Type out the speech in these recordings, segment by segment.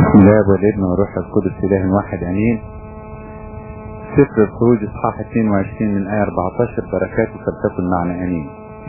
بسم الله والابن والروح القدس اله واحد امين سفر الخروج اصحاح 22 من ايه 14 بركاته فلتكن معنا امين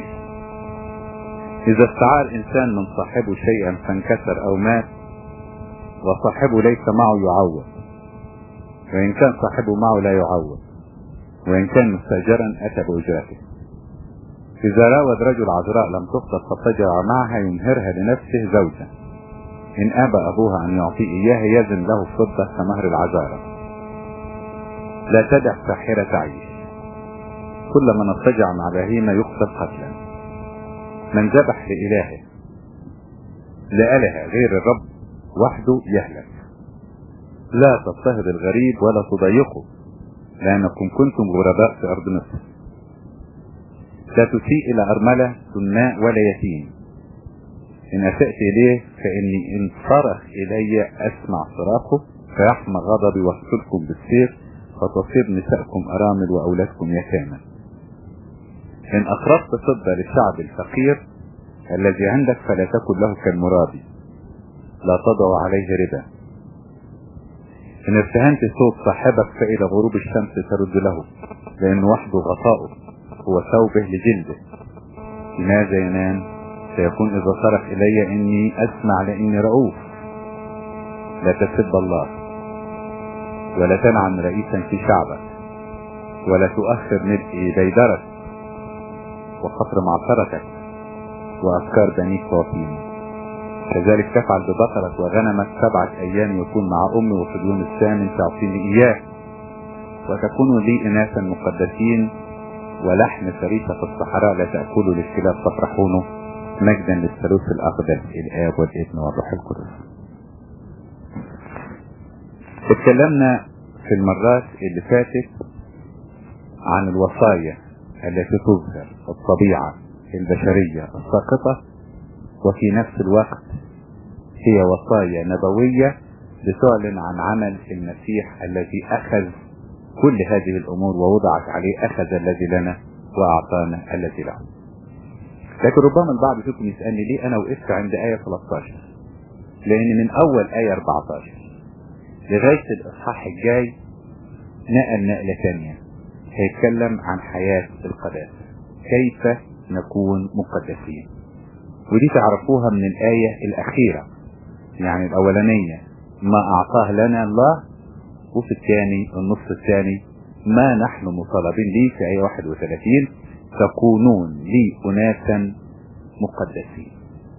اذا استعار انسان من صاحبه شيئا فانكسر او مات وصاحبه ليس معه يعوض وان كان صاحبه معه لا يعوض وان كان مستاجرا اتى باجرته اذا راود رجل عذراء لم تخطب فاضطجع معها يمهرها لنفسه زوجا إن أبى أبوها أن يعطي إياه يزن له فضة كمهر العذارة لا تدع ساحرة تعيش كل من اضطجع مع بهيمة يقتل قتلا من ذبح لإلهه لآلهة غير الرب وحده يهلك لا تضطهد الغريب ولا تضيقه لأنكم كنتم غرباء في أرض مصر لا تسيء إلى أرملة سناء ولا يتيم إن أسأت إليه فإني إن صرخ إلي أسمع صراخه فيحمى غضبي واقتلكم بالسيف فتصير نساءكم أرامل وأولادكم يتامى إن أقربت فضة للشعب الفقير الذي عندك فلا تكن له كالمرابي لا تضع عليه ربا إن ارتهنت صوت صاحبك فإلى غروب الشمس ترد له لأن وحده غطاؤه هو ثوبه لجلده لماذا ينام سيكون إذا صرخ إلي إني أسمع لإني رؤوف لا تسب الله ولا تنعم رئيسا في شعبك ولا تؤخر ملء بيدرك وقطر معصرتك وأفكار بنيك وطيني كذلك تفعل ببقرك وغنمك سبعة أيام يكون مع أمي وفي اليوم الثامن تعطيني إياه وتكون لي إناثا مقدسين ولحم فريسة في الصحراء لا تأكلوا للكلاب تفرحونه مجدا للثالوث الأقدس الآب والابن والروح القدس اتكلمنا في المرات اللي فاتت عن الوصايا التي تظهر الطبيعة البشرية الساقطة وفي نفس الوقت هي وصايا نبوية لتعلن عن عمل المسيح الذي أخذ كل هذه الأمور ووضعت عليه أخذ الذي لنا وأعطانا الذي له لكن ربما البعض فيكم يسألني ليه أنا وقفت عند آية 13 لأن من أول آية 14 لغاية الإصحاح الجاي نقل نقلة ثانية هيتكلم عن حياة القداسة كيف نكون مقدسين ودي تعرفوها من الآية الأخيرة يعني الأولانية ما أعطاه لنا الله وفي الثاني النصف الثاني ما نحن مطالبين به في آية 31 تكونون لي أناسا مقدسين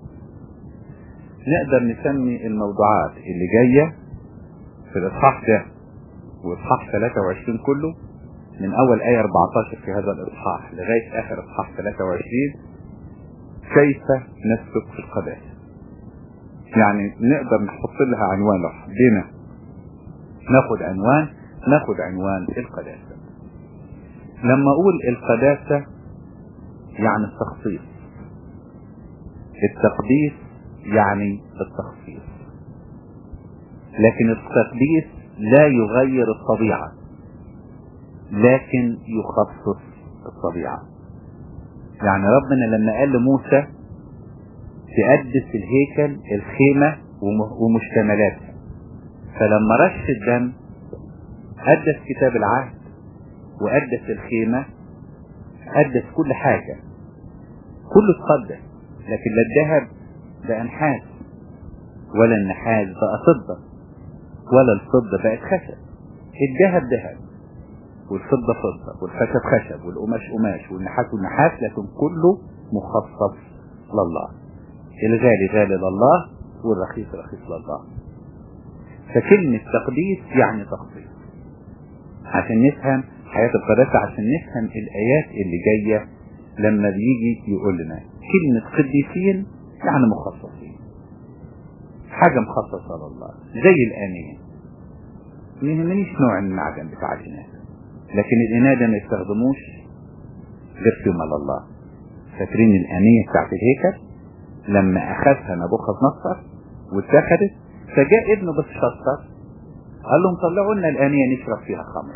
نقدر نسمي الموضوعات اللي جاية في الإصحاح ده وإصحاح 23 كله من أول آية 14 في هذا الإصحاح لغاية آخر إصحاح 23 كيف نسلك في القداسة يعني نقدر نحط لها عنوان لوحدنا ناخد عنوان ناخد عنوان القداسة لما أقول القداسة يعني التخصيص التقديس يعني التخصيص لكن التقديس لا يغير الطبيعة لكن يخصص الطبيعة يعني ربنا لما قال لموسى تقدس الهيكل الخيمة ومشتملاتها فلما رش الدم قدس كتاب العهد وقدس الخيمة قدس كل حاجة كله اتقدس لكن لا الذهب بقى نحاس ولا النحاس بقى فضة ولا الفضة بقت خشب الذهب ذهب والفضة فضة والخشب خشب والقماش قماش والنحاس والنحاس لكن كله مخصص لله الغالي غالي لله والرخيص رخيص لله فكلمة تقديس يعني تخصيص عشان نفهم حياة القداسة عشان نفهم الآيات اللي جاية لما بيجي يقول لنا كلمة قديسين يعني مخصصين حاجة مخصصة لله زي الآنية ما يهمنيش نوع المعدن بتاع الإناء لكن الإناء ده ما يستخدموش غير فيما لله فاكرين الآنية بتاعت الهيكل لما أخذها نبوخذ نصر واتخذت فجاء ابنه بالشطر قال لهم طلعوا لنا الآنية نشرب فيها خمرة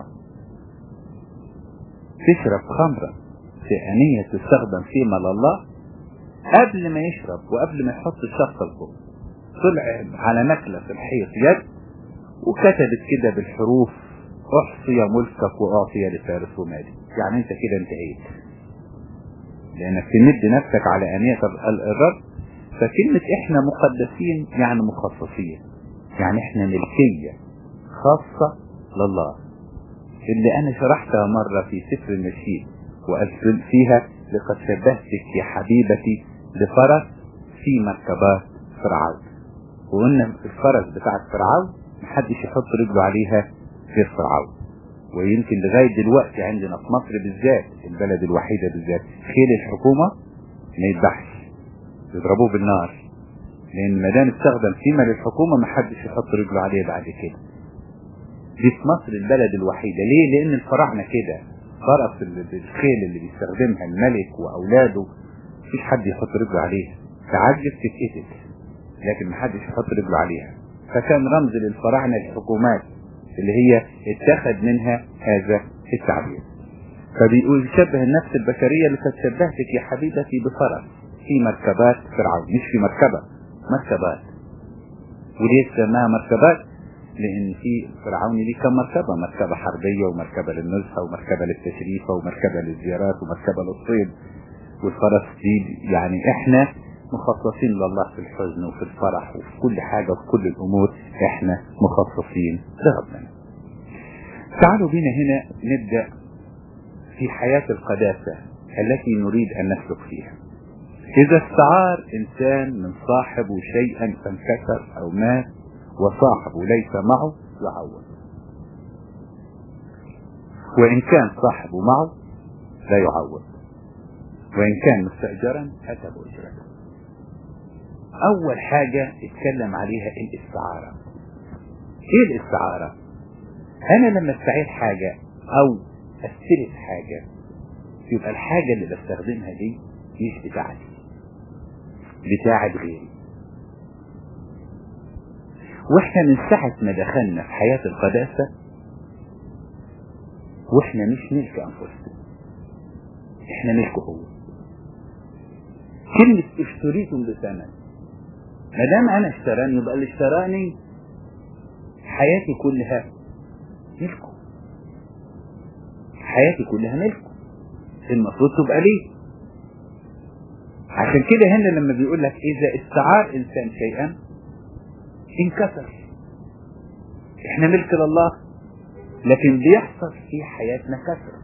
تشرب خمرة في آنية تستخدم فيما لله قبل ما يشرب وقبل ما يحط الشخص الفوق طلع على نكلة في الحيط يد وكتبت كده بالحروف احصي ملكك واعطي لفارس ومالي يعني انت كده انتهيت لانك تمد نفسك على انية الرب فكلمة احنا مقدسين يعني مخصصين يعني احنا ملكية خاصة لله اللي انا شرحتها مرة في سفر النشيد وقلت فيها لقد شبهتك يا حبيبتي لفرس في مركبات فرعون وقلنا الفرس بتاعت فرعون محدش يحط رجله عليها غير فرعون ويمكن لغاية دلوقتي عندنا في مصر بالذات البلد الوحيدة بالذات خيل الحكومة ما يذبحش يضربوه بالنار لان ما دام استخدم سيمة للحكومة ما حدش يحط رجله عليه بعد كده دي في مصر البلد الوحيدة ليه لان الفراعنة كده فرس الخيل اللي بيستخدمها الملك واولاده مفيش حد يحط رجله عليها تعجز تتقتل لكن محدش يحط رجله عليها فكان رمز للفراعنة الحكومات اللي هي اتخذ منها هذا التعبير فبيقول شبه النفس البشرية لقد شبهتك يا حبيبتي بفرس في مركبات فرعون مش في مركبة مركبات وليه سماها مركبات لان في فرعون ليه كم مركبة مركبة حربية ومركبة للنزهة ومركبة للتشريف ومركبة للزيارات ومركبة للصيد والفرس دي يعني احنا مخصصين لله في الحزن وفي الفرح وفي كل حاجة وفي كل الامور احنا مخصصين لربنا تعالوا بينا هنا نبدأ في حياة القداسة التي نريد ان نسلك فيها إذا استعار إنسان من صاحبه شيئا فانكسر أو مات وصاحبه ليس معه يعوض وإن كان صاحبه معه لا يعوض وإن كان مستأجرا أتى بأجرته أول حاجة اتكلم عليها الاستعارة إيه الاستعارة؟ أنا لما استعير حاجة أو أستلف حاجة يبقى الحاجة اللي بستخدمها دي مش بتاعتي بتاعت غيري واحنا من ساعة ما دخلنا في حياة القداسة واحنا مش ملك انفسنا احنا ملكه هو كلمة اشتريتم بثمن ما دام انا اشتراني يبقى اللي اشتراني حياتي كلها ملكه حياتي كلها ملكه المفروض تبقى ليه عشان كده هنا لما بيقول لك اذا استعار انسان شيئا انكسر احنا ملك لله لكن بيحصل في حياتنا كسر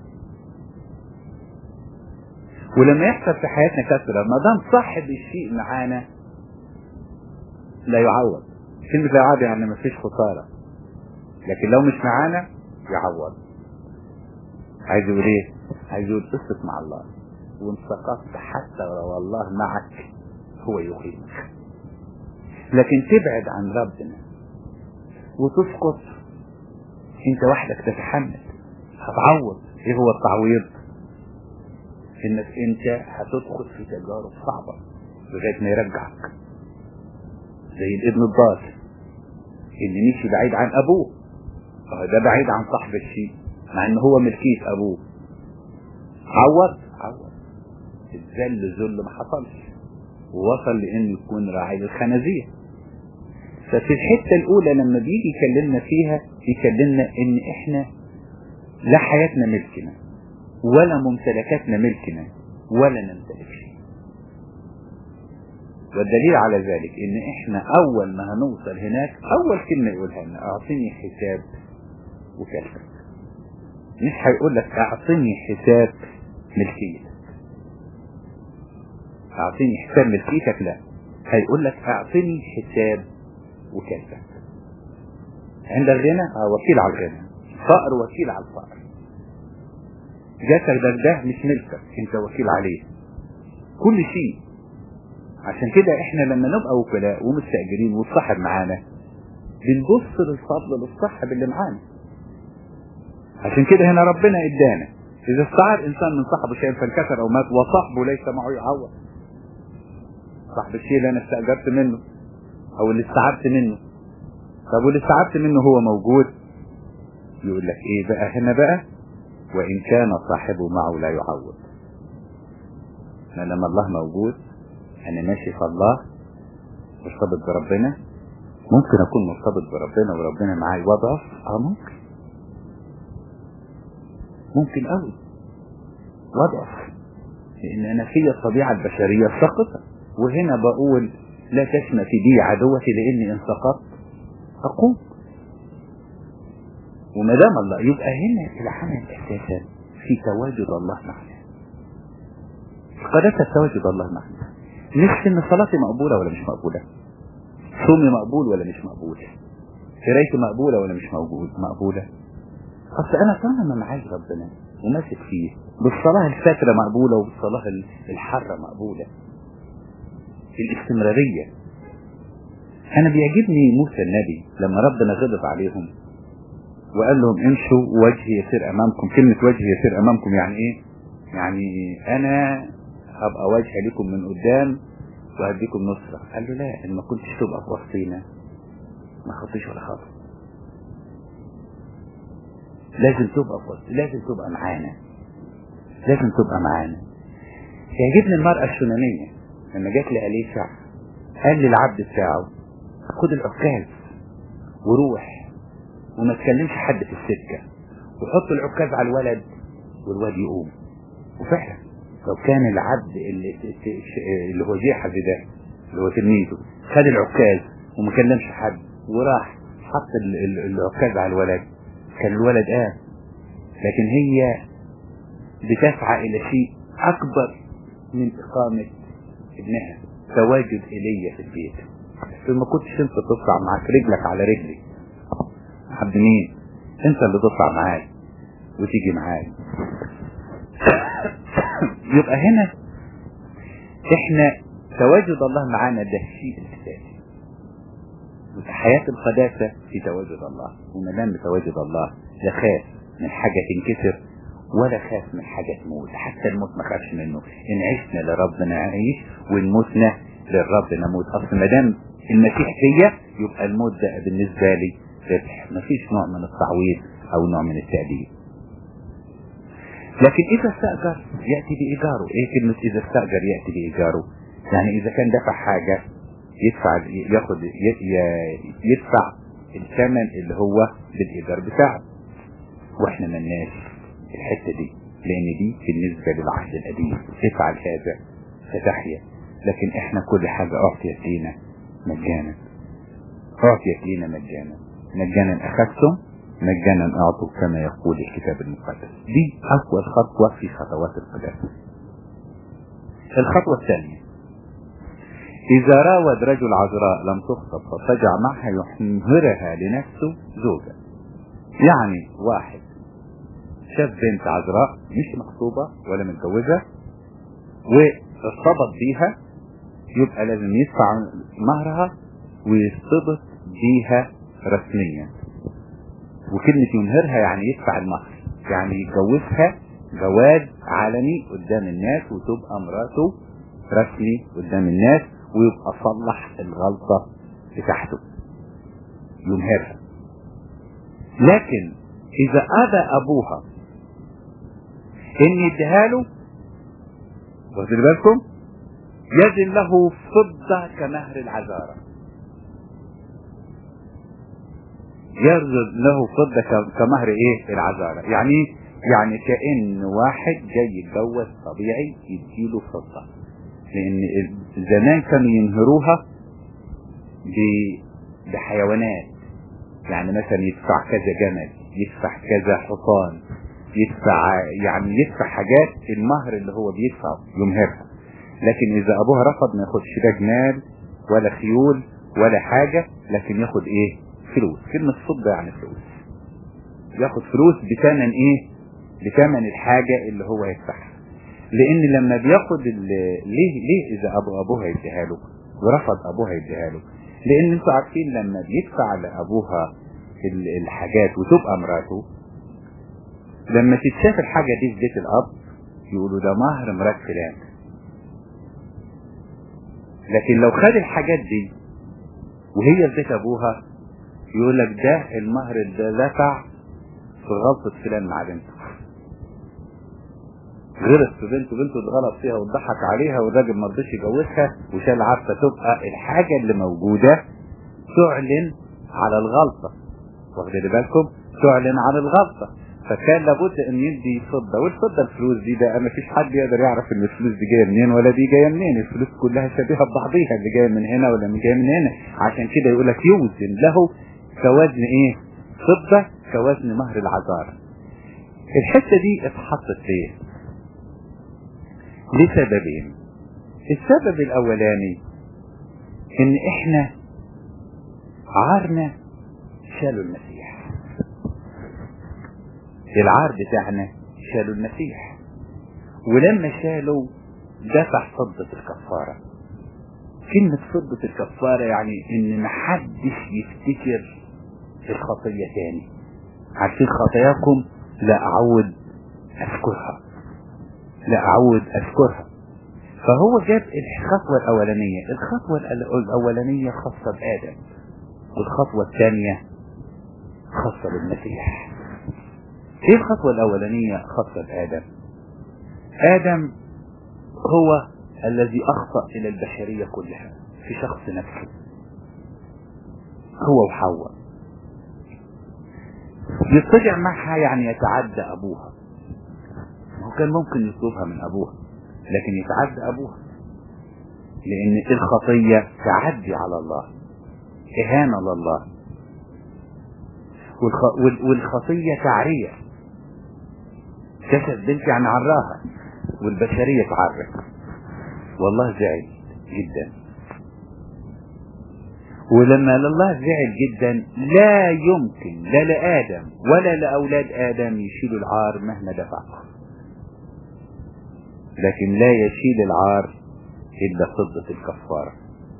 ولما يحصل في حياتنا كسر ما دام صاحب الشيء معانا لا يعوض كلمة لا يعوض يعني ما فيش خسارة لكن لو مش معانا يعوض عايز يقول ايه عايز يقول قصة مع الله وان سقطت حتى لو الله معك هو يقيمك لكن تبعد عن ربنا وتسقط انت وحدك تتحمل هتعوض ايه هو التعويض انك انت هتدخل في تجارب صعبة لغاية ما يرجعك زي الابن الضال اللي مشي بعيد عن ابوه فهو ده بعيد عن صاحب الشيء مع ان هو ملكية ابوه عوض عوض الذل ذل ما حصلش ووصل لانه يكون راعي للخنازير ففي الحتة الاولى لما بيجي يكلمنا فيها يكلمنا ان احنا لا حياتنا ملكنا ولا ممتلكاتنا ملكنا ولا نمتلك شيء والدليل على ذلك ان احنا اول ما هنوصل هناك اول كلمة يقولها لنا اعطني حساب وكالتك مش هيقول لك اعطني حساب ملكيتك اعطني حساب ملكيتك لا هيقول لك اعطني حساب وكالتك عند الغنى اه وكيل على الغنى فقر وكيل على الفقر جسدك ده مش ملكك انت وكيل عليه كل شيء عشان كده احنا لما نبقى وكلاء ومستأجرين والصاحب معانا بنبص للفضل للصاحب اللي معانا عشان كده هنا ربنا ادانا اذا استعار انسان من صاحبه شيء فانكسر او مات وصاحبه ليس معه يعوض صاحب الشيء اللي انا استأجرت منه او اللي استعرت منه طب واللي استعرت منه هو موجود يقول لك ايه بقى هنا بقى وان كان صاحبه معه لا يعوض ما لما الله موجود انا ماشي في الله مرتبط بربنا ممكن اكون مرتبط بربنا وربنا معاي واضعف اه ممكن ممكن قوي واضعف لان انا في الطبيعة البشرية ساقطة وهنا بقول لا تشمت بي عدوتي لاني ان سقطت اقوم وما دام الله يبقى هنا العمل اساسا في تواجد الله معنا قداسة تواجد الله معنا مش ان صلاتي مقبولة ولا مش مقبولة صومي مقبول ولا مش مقبول قرايتي مقبولة ولا مش موجود مقبولة اصل انا طالما معاي ربنا وماسك فيه بالصلاة الفاترة مقبولة وبالصلاة الحرة مقبولة الاستمرارية انا بيعجبني موسى النبي لما ربنا غضب عليهم وقال لهم امشوا وجهي يسير امامكم كلمة وجهي يسير امامكم يعني ايه يعني انا هبقى وجه لكم من قدام وهديكم نصرة قال له لا ان ما كنتش تبقى في وسطينا ما خطيش ولا خطوة لازم تبقى في وسط لازم تبقى معانا لازم تبقى معانا يعجبني المرأة الشونانية لما جات لأليسع قال للعبد بتاعه خد العكاز وروح وما تكلمش حد في السكة وحط العكاز على الولد والواد يقوم وفعلا لو كان العبد اللي, اللي هو جيحة ده اللي هو تلميذه خد العكاز وما كلمش حد وراح حط العكاز على الولد كان الولد قام آه. لكن هي بتسعى الى شيء اكبر من اقامة ابنها تواجد ايليا في البيت ما كنتش انت تطلع معاك رجلك على رجلي عبد مين انت اللي تطلع معاي وتيجي معاي يبقى هنا احنا تواجد الله معانا ده الشيء الاساسي حياة القداسة في تواجد الله وما دام بتواجد الله لا خاف من حاجة تنكسر ولا خاف من حاجة تموت حتى الموت ما خافش منه إن عشنا لرب نعيش وإن متنا للرب نموت أصل ما دام المسيح فيا يبقى الموت ده بالنسبة لي ربح مفيش نوع من التعويض أو نوع من التأديب لكن إذا استأجر يأتي بإيجاره إيه كلمة إذا استأجر يأتي بإيجاره يعني إذا كان دفع حاجة يدفع ياخد يدفع الثمن اللي هو بالإيجار بتاعه واحنا ملناش الحتة دي لأن دي بالنسبة للعهد القديم افعل هذا فتحيا لكن احنا كل حاجة أعطيت لينا مجانا أعطيت لينا مجانا مجانا أخذتم مجانا أعطوا كما يقول الكتاب المقدس دي أول خطوة في خطوات القداسة الخطوة الثانية إذا راود رجل عذراء لم تخطب ففجع معها يحمرها لنفسه زوجة يعني واحد شاف بنت عذراء مش مخطوبة ولا متجوزة وارتبط بيها يبقى لازم يدفع مهرها ويرتبط بيها رسميا وكلمة ينهرها يعني يدفع المهر يعني يتجوزها جواز علني قدام الناس وتبقى مراته رسمي قدام الناس ويبقى صلح الغلطة بتاعته ينهرها لكن اذا ابى ابوها ان يديها له واخدين بالكم يزن له فضة كمهر العذارة يرزق له فضة كمهر ايه العذارة يعني يعني كأن واحد جاي يتجوز طبيعي يديله فضة لان زمان كانوا ينهروها بحيوانات يعني مثلا يدفع كذا جمل يدفع كذا حصان يدفع يعني يدفع حاجات المهر اللي هو بيدفعه يمهرها لكن اذا ابوها رفض ما ياخدش لا جمال ولا خيول ولا حاجة لكن ياخد ايه فلوس كلمة فضة يعني فلوس ياخد فلوس بثمن ايه بثمن الحاجة اللي هو يدفعها لان لما بياخد ليه ليه اذا ابو ابوها يديها له ورفض ابوها يديها له لان انتوا عارفين لما بيدفع لابوها الحاجات وتبقى مراته لما تتشاف الحاجة دي في بيت الاب يقولوا ده مهر مرات فلان لكن لو خد الحاجات دي وهي في بيت ابوها يقول لك ده المهر اللي دفع في غلطة فلان مع بنته غلط في بنته بنته اتغلط فيها واتضحك عليها والراجل ما رضيش يجوزها وشال عارفه تبقى الحاجه اللي موجوده تعلن على الغلطه واخدين بالكم تعلن عن الغلطه فكان لابد ان يدي فضه والفضه الفلوس دي ده ما فيش حد يقدر يعرف ان الفلوس دي جايه منين ولا دي جايه منين الفلوس كلها شبيهه ببعضيها اللي جايه من هنا ولا اللي جايه من هنا عشان كده يقول لك يوزن له كوزن ايه فضه كوزن مهر العذارى الحته دي اتحطت ليه لسببين السبب الاولاني ان احنا عارنا شالوا المسيح العار بتاعنا شالوا المسيح ولما شالوا دفع فضة الكفارة كلمة فضة الكفارة يعني ان محدش يفتكر الخطية تاني عارفين خطاياكم لا اعود اذكرها لا اعود اذكرها فهو جاب الخطوة الاولانية الخطوة الاولانية خاصة بادم والخطوة الثانية خاصة بالمسيح ايه الخطوة الاولانية خاصة بادم ادم هو الذي اخطأ الى البشرية كلها في شخص نفسه هو وحواء يضطجع معها يعني يتعدى ابوها هو كان ممكن يطلبها من ابوها لكن يتعدى ابوها لان الخطية تعدي على الله اهانة لله والخطية تعرية كسب بنت يعني عراها والبشرية تعرف والله زعل جدا ولما لله زعل جدا لا يمكن لا لآدم ولا لأولاد آدم يشيلوا العار مهما دفع لكن لا يشيل العار إلا فضة الكفارة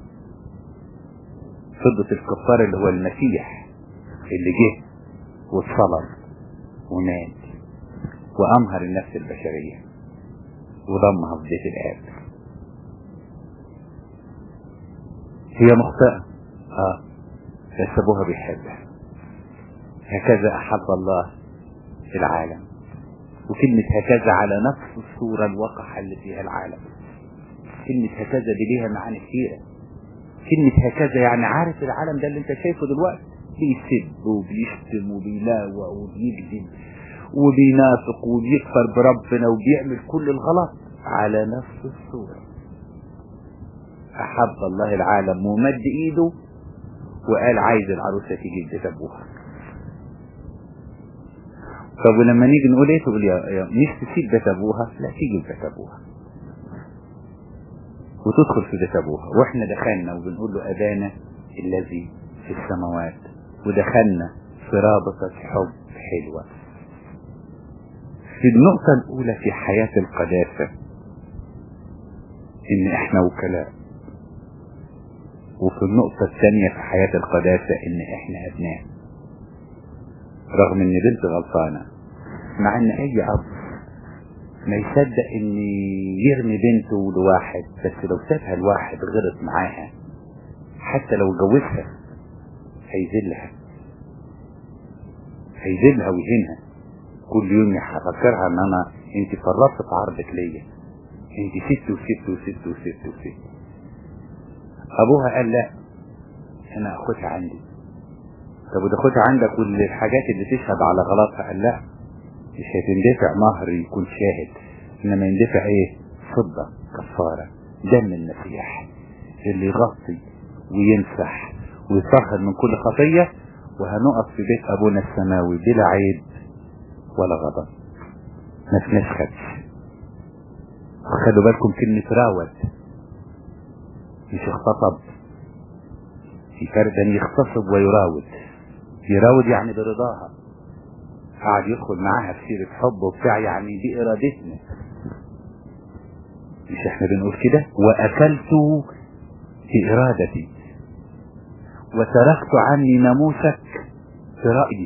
فضة الكفارة اللي هو المسيح اللي جه واتصلب ومات وأمهر النفس البشرية وضمها في بيت الآب هي مخطئة اه بس ابوها بيحبها هكذا احب الله العالم وكلمة هكذا على نفس الصورة الوقحة اللي فيها العالم كلمة هكذا دي ليها معاني كثيرة كلمة هكذا يعني عارف العالم ده اللي انت شايفه دلوقتي بيسب وبيشتم وبيلاوى وبيكذب وبينافق وبيكفر بربنا وبيعمل كل الغلط على نفس الصورة أحب الله العالم ومد إيده وقال عايز العروسة تيجي بيت أبوها طب ولما نيجي نقول ايه تقول يا, يا مش تسيب بيت ابوها لا تيجي بيت ابوها وتدخل في بيت ابوها واحنا دخلنا وبنقول له ابانا الذي في السماوات ودخلنا في رابطة حب حلوة في النقطة الأولى في حياة القداسة إن إحنا وكلاء وفي النقطة الثانية في حياة القداسة إن إحنا أبناء رغم إن بنت غلطانة مع إن أي أب ما يصدق إن يرمي بنته لواحد بس لو سابها لواحد غلط معاها حتى لو جوزها هيذلها هيذلها ويهينها كل يوم يفكرها ان انا انت فرطت في عرضك ليا انت ست وست وست وست وست ابوها قال لا انا اخدها عندي طب وده خدها عندك والحاجات اللي تشهد على غلطها قال لا مش هتندفع مهر يكون شاهد انما يندفع ايه فضة كفارة دم المسيح اللي يغطي ويمسح ويطهر من كل خطية وهنقف في بيت ابونا السماوي بلا عيب ولا غضب ما فيناش خدش خدوا بالكم كلمة راود مش اغتصب في فرق بين يغتصب ويراود يراود يعني برضاها قاعد يدخل معاها في سيرة حب وبتاع يعني بإرادتنا مش احنا بنقول كده وأكلت بإرادتي وتركت عني ناموسك برأيي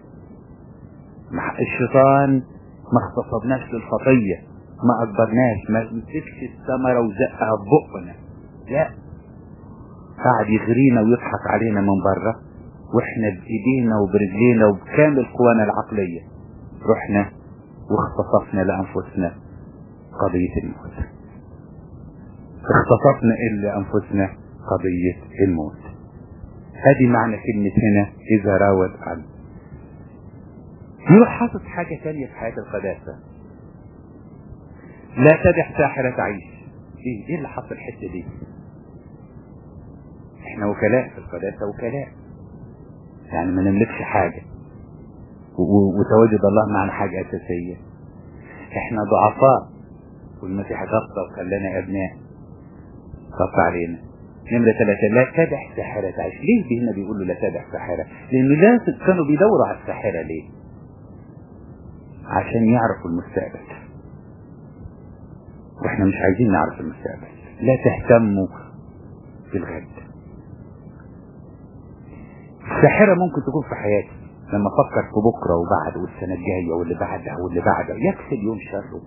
الشيطان ما اغتصبناش للخطية ما أكبرناش ما مسكش الثمرة وزقها ببقنا لا قاعد يغرينا ويضحك علينا من بره واحنا بايدينا وبرجلينا وبكامل قوانا العقلية رحنا واختصصنا لأنفسنا قضية الموت اختطفنا إلا أنفسنا قضية الموت هذه معنى كلمة هنا إذا راود عن يروح حاطط حاجة تانية في حياة القداسة لا تدع ساحرة تعيش ايه ايه اللي حط الحتة دي احنا وكلاء في القداسة وكلاء يعني ما نملكش حاجة وتواجد الله معنا حاجة أساسية احنا ضعفاء والمسيح غطى وخلانا أبناء غطى علينا نمرة ثلاثة لا تدع ساحرة تعيش ليه هنا بيقول له لا تدع ساحرة لأن الناس كانوا بيدوروا على الساحرة ليه عشان يعرفوا المستقبل واحنا مش عايزين نعرف المستقبل لا تهتموا بالغد الساحرة ممكن تكون في حياتي لما افكر في بكرة وبعد والسنة الجاية واللي بعدها واللي بعدها يكفي اليوم شره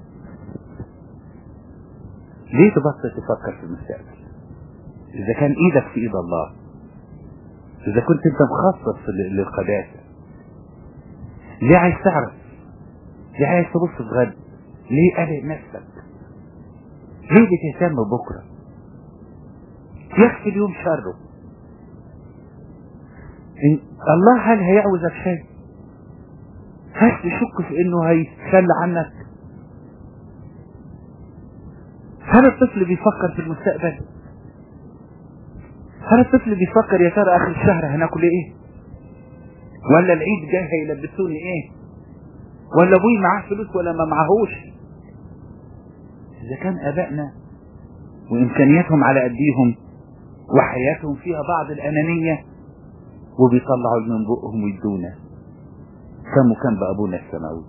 ليه تبطل تفكر في المستقبل اذا كان ايدك في ايد الله اذا كنت انت مخصص للقداسة ليه عايز تعرف ليه عايز تبص في غد ليه قلق نفسك ليه بتهتم بكرة يكفي اليوم شره إن الله هل هيعوزك شيء هل تشك في انه هيتخلى عنك هل الطفل بيفكر في المستقبل هل الطفل بيفكر يا ترى اخر الشهر هناكل ايه ولا العيد جاي هيلبسوني ايه ولا ابوي معاه فلوس ولا ما معهوش اذا كان ابائنا وامكانياتهم على قديهم وحياتهم فيها بعض الانانيه وبيطلعوا من بقهم ويدونا كم وكم بأبونا السماوي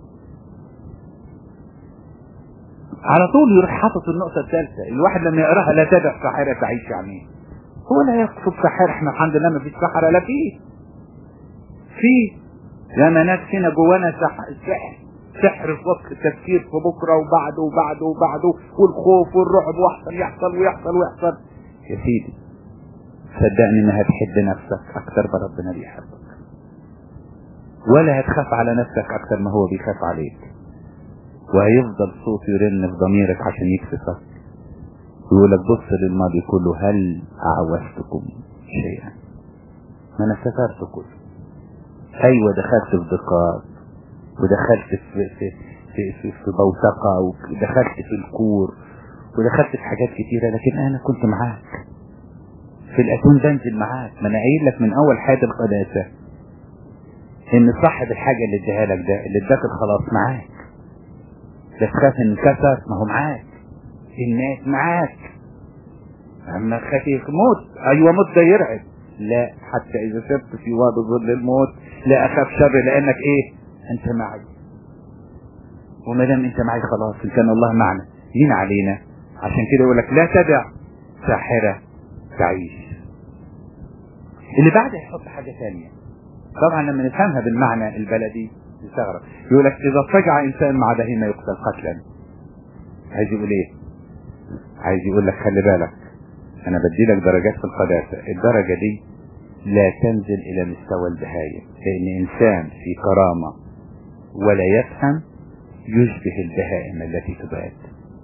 على طول يروح حاطط النقطة الثالثة الواحد لما يقراها لا تدع ساحرة تعيش يعني هو لا يقصد ساحر احنا الحمد لله ما فيش سحرة لا فيه فيه لما ناس هنا جوانا سحر سحر في وقت التفكير في بكرة وبعده وبعده وبعده والخوف والرعب واحصل يحصل ويحصل ويحصل يا سيدي صدقني انها تحب نفسك اكتر ما ربنا بيحبك ولا هتخاف على نفسك اكتر ما هو بيخاف عليك وهيفضل صوت يرن في ضميرك عشان يكسفك ويقول لك بص للماضي كله هل اعوزتكم شيئا ما انا سترت كله ايوه دخلت في ضيقات ودخلت في في في في, في بوثقه ودخلت في الكور ودخلت في حاجات كتيره لكن انا كنت معاك في الأتون بنزل معاك ما انا قايل لك من اول حياة القداسة ان صاحب الحاجة اللي اداها لك ده اللي اداك الخلاص معاك لا تخاف ان كسر ما هو معاك الناس معاك اما خفيف موت ايوه موت ده يرعب لا حتى اذا سبت في وادي ظل الموت لا اخاف شر لانك ايه انت معي وما دام انت معي خلاص ان كان الله معنا مين علينا عشان كده يقول لك لا تدع ساحره تعيش اللي بعده يحط حاجة ثانية طبعا لما نفهمها بالمعنى البلدي نستغرب يقول لك إذا اضطجع إنسان مع بهيمة يقتل قتلا عايز يقول إيه؟ عايز يقول لك خلي بالك أنا بدي لك درجات في القداسة الدرجة دي لا تنزل إلى مستوى البهايم لأن إنسان في كرامة ولا يفهم يشبه البهائم التي تباد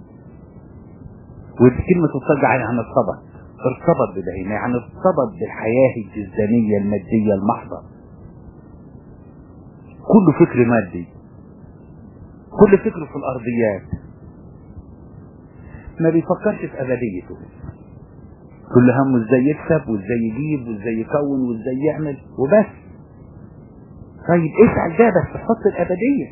ودي كلمة تضطجع عن الصبر ارتبط ببهيمة يعني ارتبط بالحياة الجزدانية المادية المحضة كل فكر مادي كل فكره في الأرضيات ما بيفكرش في أبديته كل همه ازاي يكسب وازاي يجيب وازاي يكون وازاي يعمل وبس طيب اسعى ده بس حط الأبدية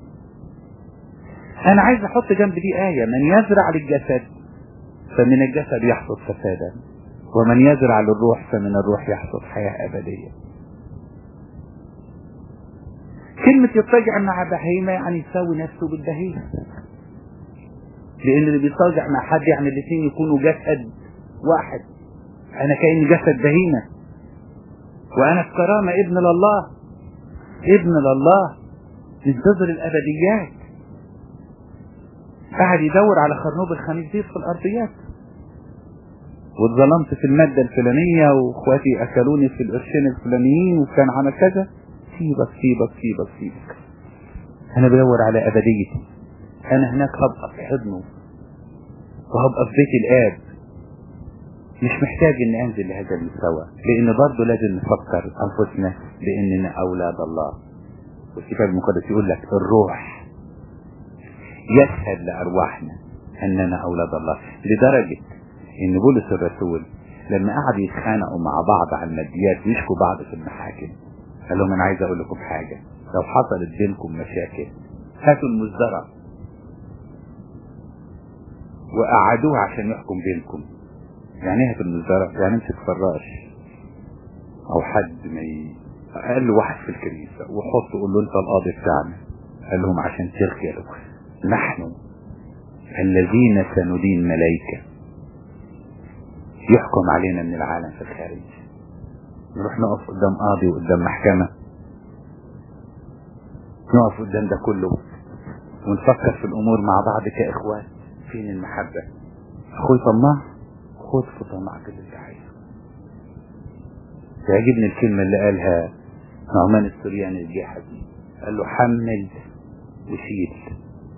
أنا عايز أحط جنب دي آية من يزرع للجسد فمن الجسد يحصد فسادا ومن يزرع للروح فمن الروح يحصد حياة أبدية كلمة يضطجع مع بهيمة يعني يساوي نفسه بالبهيمة لأن اللي بيضطجع مع حد يعني الاثنين يكونوا جسد واحد أنا كأني جسد بهيمة وأنا في كرامة ابن لله ابن لله ينتظر الأبديات قاعد يدور على خرنوب الخنزير في الأرضيات واتظلمت في المادة الفلانية واخواتي اكلوني في القرشين الفلانيين وكان عمل كذا سيبك سيبك سيبك سيبك انا بدور على ابديتي انا هناك هبقى في حضنه وهبقى في بيت الآب مش محتاج اني انزل لهذا المستوى لان برضه لازم نفكر انفسنا باننا اولاد الله والكتاب المقدس يقول لك الروح يشهد لارواحنا اننا اولاد الله لدرجة ان بولس الرسول لما قعدوا يتخانقوا مع بعض عن الماديات ويشكوا بعض في المحاكم قال لهم انا عايز اقول لكم حاجة لو حصلت بينكم مشاكل هاتوا المزدرع وقعدوه عشان يحكم بينكم يعني ايه هاتوا المزدرع يعني امسك فراش او حد ما ي... اقل واحد في الكنيسة وحط قول له انت القاضي بتاعنا قال لهم عشان ترجعوا نحن الذين سندين ملائكة يحكم علينا من العالم في الخارج نروح نقف قدام قاضي وقدام محكمة نقف قدام ده كله ونفكر في الامور مع بعض كاخوات فين المحبة اخوي طماع خد في طمعك اللي انت عايزه تعجبني الكلمة اللي قالها نعمان السرياني الجحدي قال له حمل وشيل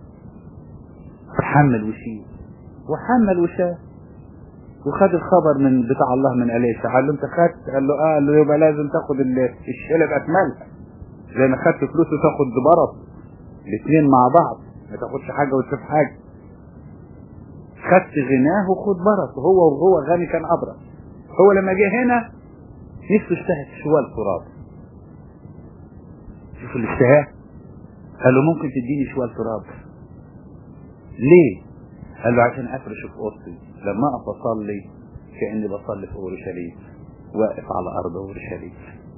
حمل وشيل وحمل وشال وخد الخبر من بتاع الله من أليسا قال له انت خدت قال له اه قال له يبقى لازم تاخد الشيله باكملها زي ما خدت فلوس وتاخد برص الاثنين مع بعض ما تاخدش حاجه وتسيب حاجه خدت غناه وخد برص وهو وهو غني كان ابرص هو لما جه هنا نفسه اشتهت شوال تراب شوف الاشتهاء قال له ممكن تديني شوال تراب ليه قال له عشان افرش في اوضتي لما اقف اصلي كاني بصلي في اورشليم واقف على ارض اورشليم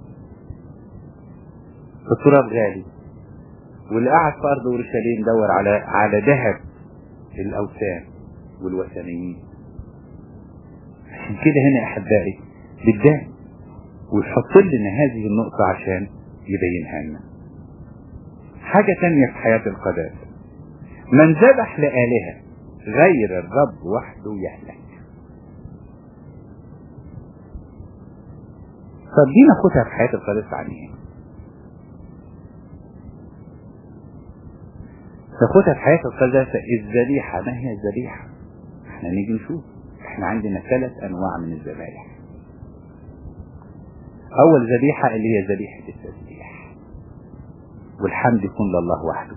التراب غالي واللي قاعد في ارض اورشليم دور على على ذهب الاوثان والوثنيين عشان كده هنا احبائي بالدهن ويحط لنا هذه النقطة عشان يبينها لنا حاجة تانية في حياة القداسة من ذبح لآلهة غير الرب وحده يهلك طب دي ناخدها في حياة القداسة عن ايه؟ ناخدها في حياة القداسة الذبيحة ما هي الذبيحة؟ احنا نيجي نشوف احنا عندنا ثلاث انواع من الذبائح اول ذبيحة اللي هي ذبيحة التسبيح والحمد يكون لله وحده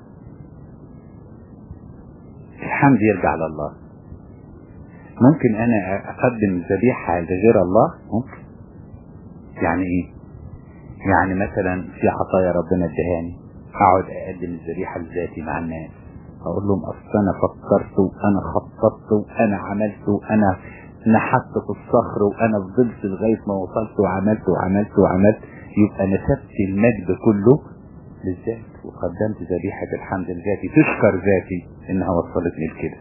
الحمد يرجع لله ممكن انا اقدم ذبيحة لغير الله ممكن يعني ايه يعني مثلا في عطايا ربنا ادهاني اقعد اقدم الذبيحة لذاتي مع الناس اقول لهم اصل انا فكرت وانا خططت وانا عملت وانا نحت في الصخر وانا فضلت لغايه ما وصلت وعملت وعملت وعملت يبقى نسبت المجد كله للذات وقدمت ذبيحة الحمد لذاتي تشكر ذاتي انها وصلتني لكده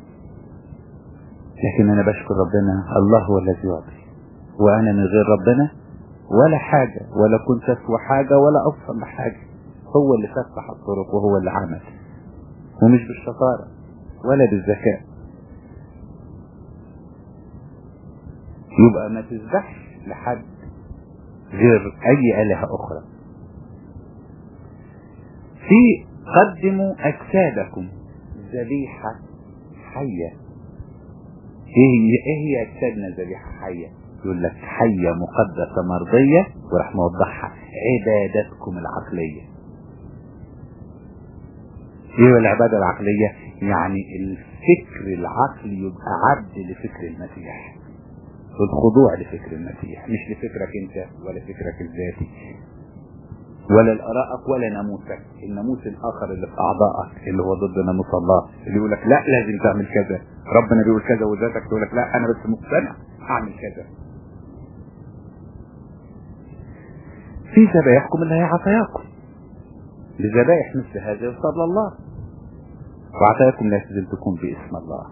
لكن انا بشكر ربنا الله هو الذي يعطي وانا من غير ربنا ولا حاجة ولا كنت اسوى حاجة ولا افضل بحاجة هو اللي فتح الطرق وهو اللي عمل ومش بالشطارة ولا بالذكاء يبقى ما تذبحش لحد غير اي آلهة اخرى في قدموا اجسادكم ذبيحة حية ايه هي ايه هي اجسادنا ذبيحة حية يقول لك حية مقدسة مرضية وراح موضحها عبادتكم العقلية ايه العبادة العقلية يعني الفكر العقلي يبقى عبد لفكر المسيح الخضوع لفكر المسيح مش لفكرك انت ولا فكرك الذاتي ولا لارائك ولا ناموسك الناموس الاخر اللي في اعضائك اللي هو ضد ناموس الله اللي يقول لك لا لازم تعمل كذا ربنا بيقول كذا وذاتك تقول لك لا انا بس مقتنع اعمل كذا في ذبائحكم اللي هي عطاياكم لذبائح مثل هذا يصاب الله وعطاياكم لازم تكون باسم الله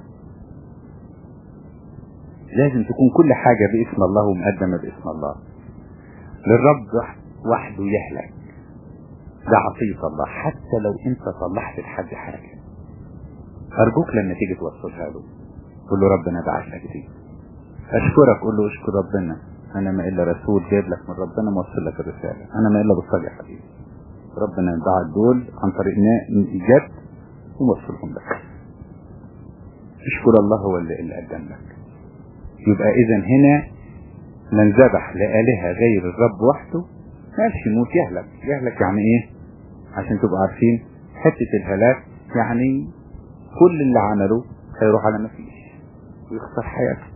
لازم تكون كل حاجة باسم الله ومقدمة باسم الله للرب وحده يهلك ده عطية الله حتى لو انت صلحت لحد حاجة ارجوك لما تيجي توصلها له قول له ربنا بعت لك دي اشكرك قول له اشكر ربنا انا ما الا رسول جايب لك من ربنا موصل لك الرسالة انا ما الا بصلي يا حبيبي ربنا بعت دول عن طريق جد وموصلهم لك اشكر الله هو اللي, اللي قدم لك يبقى اذا هنا من ذبح لآلهة غير الرب وحده ماشي يموت يهلك يهلك يعني ايه عشان تبقوا عارفين حتة الهلاك يعني كل اللي عمله هيروح على ما فيش ويخسر حياته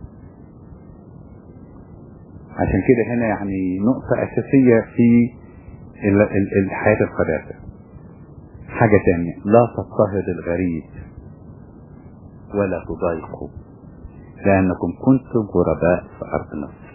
عشان كده هنا يعني نقطة أساسية في الحياة القداسة حاجة تانية لا تضطهد الغريب ولا تضايقوا لأنكم كنتم غرباء في أرض مصر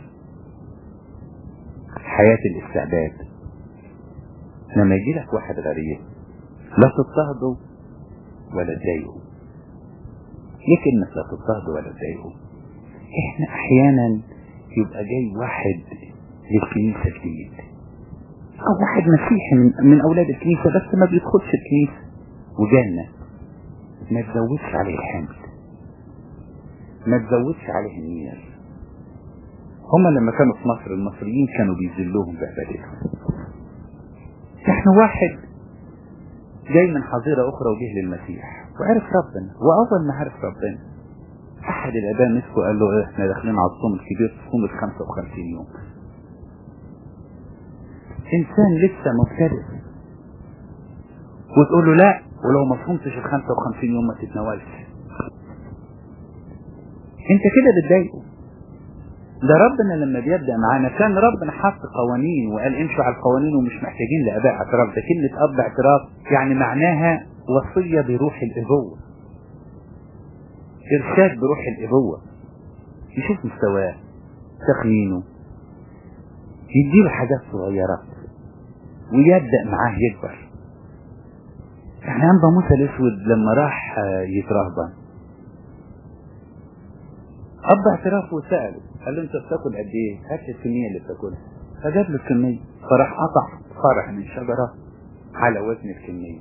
حياة الاستعباد لما يجي لك واحد غريب لا تضطهده ولا تضايقه ليه كلمة لا تضطهده ولا تضايقه احنا احيانا يبقى جاي واحد للكنيسة جديد او واحد مسيحي من, من اولاد الكنيسة بس ما بيدخلش الكنيسة وجالنا ما تزودش عليه الحمل ما تزودش عليه النير هما لما كانوا في مصر المصريين كانوا بيذلوهم بعبادتهم احنا واحد جاي من حظيرة اخرى وجه للمسيح وعرف ربنا واول ما عرف ربنا احد الاباء مسكه قال له ايه احنا داخلين على الصوم الكبير صوم ال 55 يوم انسان لسه مبتدئ وتقول له لا ولو ما صمتش ال 55 يوم ما تتناولش انت كده بتضايقه ده ربنا لما بيبدأ معانا كان ربنا حط قوانين وقال امشوا على القوانين ومش محتاجين لأباء اعتراف ده كلمة أب اعتراف يعني معناها وصية بروح الإبوة إرشاد بروح الإبوة يشوف مستواه تخمينه يديله حاجات صغيرة ويبدأ معاه يكبر يعني أنبا موسى الأسود لما راح يترهبن أب اعتراف وسأله قال له أنت بتاكل قد إيه؟ هات الكمية اللي بتاكلها فجاب له الكمية فراح قطع فرع من شجرة على وزن الكمية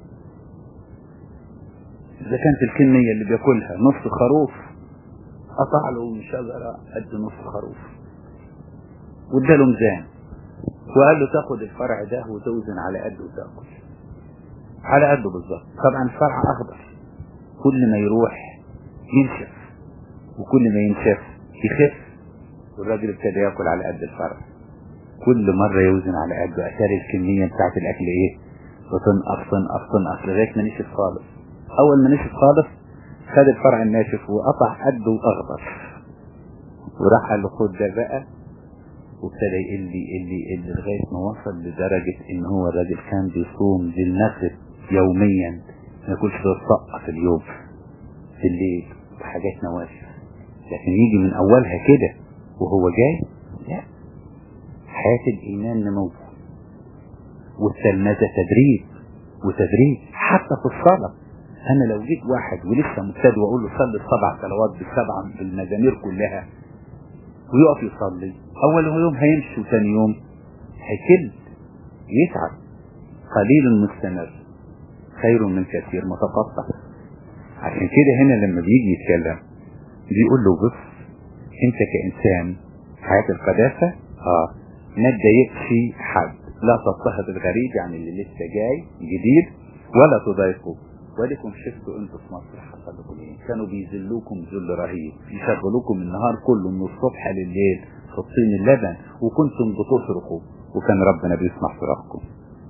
إذا كانت الكمية اللي بياكلها نص خروف قطع له من شجرة قد نص خروف واداله ميزان وقال له تاخد الفرع ده وتوزن على قده وتاكل على قده بالظبط طبعا الفرع اخضر كل ما يروح ينشف وكل ما ينشف يخف والراجل ابتدى ياكل على قد الفرع كل مرة يوزن على قده اثار الكمية بتاعت الاكل ايه وتنقص تنقص تنقص لغاية ما نشف خالص اول ما نشف خالص خد الفرع الناشف وقطع قده اخضر وراح قال له خد ده بقى وابتدى يقل يقل يقل لغاية ما وصل لدرجة ان هو الراجل كان بيصوم للمغرب يوميا ما ياكلش غير طقة في اليوم في الليل وحاجات نواشف لكن يجي من اولها كده وهو جاي لا حياة الايمان نمو والتلمذة تدريب وتدريب حتى في الصلاة انا لو جيت واحد ولسه مبتدئ واقول له صلي السبع صلوات بالسبعة بالمزامير كلها ويقف يصلي اول يوم هيمشي وثاني يوم هيكل يتعب قليل مستمر خير من كثير متقطع عشان كده هنا لما بيجي يتكلم بيقول له بص انت كانسان حياة القداسة اه ما تضايقش حد لا تضطهد الغريب يعني اللي لسه جاي جديد ولا تضايقه ولكم شفتوا انتوا في مصر حصل لكم ايه كانوا بيذلوكم ذل رهيب يشغلوكم النهار كله من الصبح لليل في الطين اللبن وكنتم بتصرخوا وكان ربنا بيسمع صراخكم